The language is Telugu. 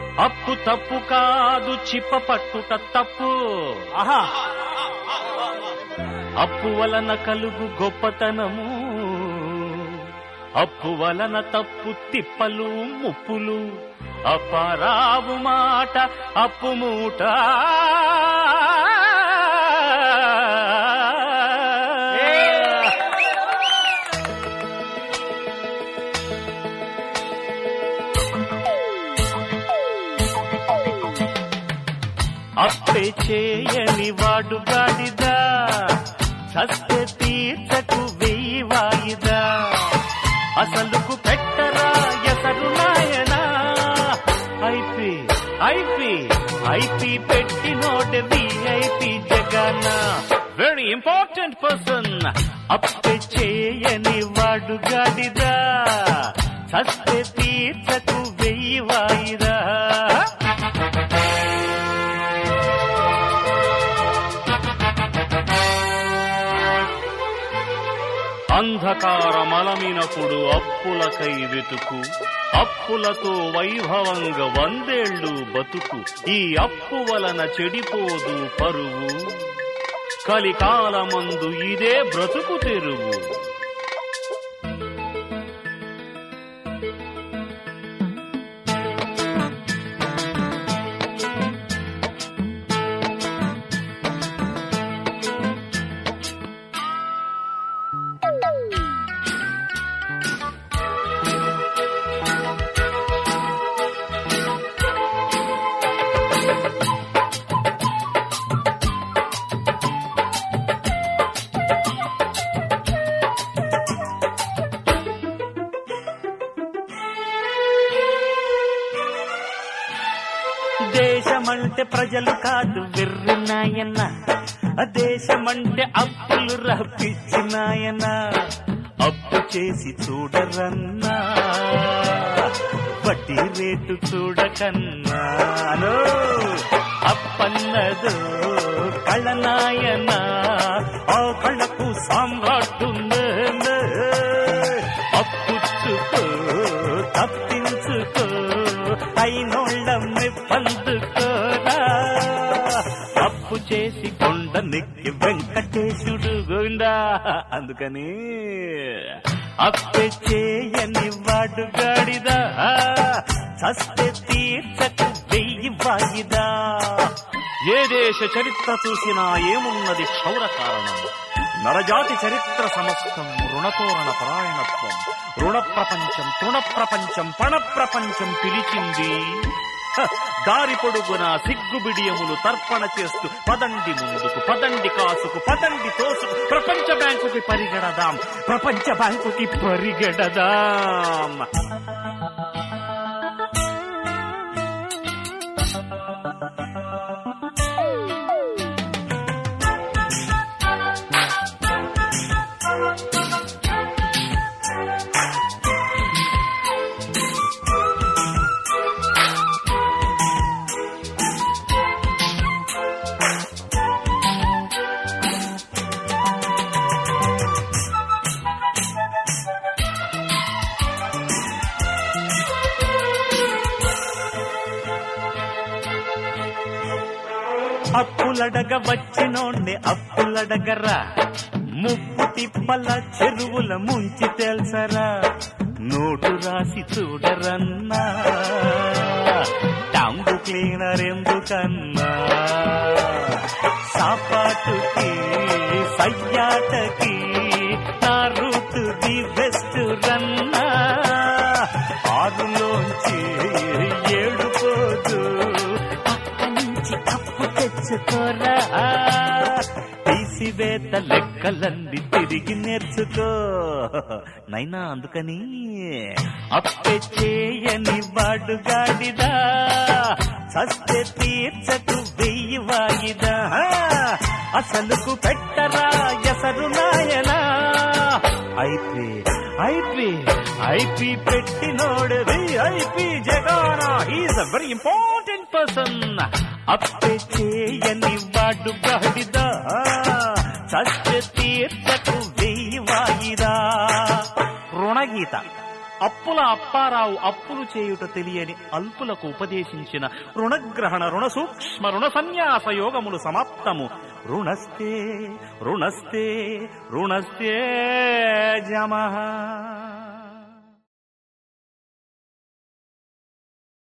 అప్పు తప్పు కాదు చిప్ప పట్టుట తప్పు ఆహా అప్పు వలన కలుగు గొప్పతనము అప్పు వలన తప్పు తిప్పలు ముప్పులు అపరావు మాట అప్పు మూట అప్పే చేయని వాడు గాడిదా సస్తే తీర్చకు వెయ్యి వాయిదా అసలుకు పెట్టరా ఎసరు నాయనా ఐపి ఐపి ఐపి పెట్టినోడు విఐపి జగన్న వెరీ ఇంపార్టెంట్ పర్సన్ అప్పే చేయని వాడు గాడిదా సస్తే తీర్చకు వెయ్యి వాయిదా అంధకారమలమినప్పుడు అప్పులకై వెతుకు అప్పులతో వైభవంగా వందేళ్లు బతుకు ఈ అప్పు వలన చెడిపోదు పరువు కలికాలమందు ఇదే బ్రతుకు తెరువు దేశమంటే ప్రజలు కాదు వెర్రినాయన దేశమంటే అప్పులు రప్పించినాయన అప్పు చేసి చూడరన్నా వడ్డీ రేటు చూడకన్నా అలో అప్పన్నదో కళనాయన ఆ కళకు సామ్రాట్టుందే అప్పుచ్చుకో తప్పించుకో అయినోళ్ళమ్మి పందుకోరా అప్పు చేసి కొండ నెక్కి వెంకటేశుడు గోవిందా అందుకని అప్పే చేయని వాడు గాడిదా చస్తే తీర్చకు వెయ్యి వాయిదా ఏ దేశ చరిత్ర చూసినా ఏమున్నది క్షౌర కారణం నరజాతి చరిత్ర సమస్తం రుణతోరణ పరాయణత్వం రుణ ప్రపంచం తృణ ప్రపంచం పణ ప్రపంచం పిలిచింది హ, దారి పొడుగున సిగ్గుబిడియములు తర్పణ చేస్తూ పదండి ముందుకు పదండి కాసుకు పదండి తోసుకు ప్రపంచ బ్యాంకుకి పరిగెడదాం ప్రపంచ బ్యాంకుకి పరిగెడదాం అప్పులడగ వచ్చినోండి అప్పులడగరా ముప్పు తిప్పల చెరువుల ముంచి తెలుసరా నోటు రాసి చూడరన్నా టాంగు క్లీనర్ ఎందుకన్నా సాపాటుకి సయ్యాటకి నా రూట్ ది బెస్ట్ రన్నా ఆరులోంచి ఏడు పోదు పక్క నుంచి అప్పు తెచ్చుకోరా తీసివేత లెక్కలన్నీ తిరిగి నేర్చుకో నైనా అందుకని అప్పే చేయని వాడు గాడిదా సస్తే తీర్చకు వెయ్యి వాయిదా అసలుకు పెట్టరా ఎసరు నాయనా ఐపీ ఐపీ ఐపీ పెట్టినోడది ఐపీ జగానా he's uh very important person అప్పే చేయని వాడు గాడిదా సత్య తీర్చకు వెయ్యి వాయిదా రుణగీత అప్పుల అప్పారావు అప్పులు చేయుట తెలియని అల్పులకు ఉపదేశించిన రుణగ్రహణ రుణ సూక్ష్మ రుణ సన్యాస యోగములు సమాప్తము రుణస్తే రుణస్తే రుణస్తే జమః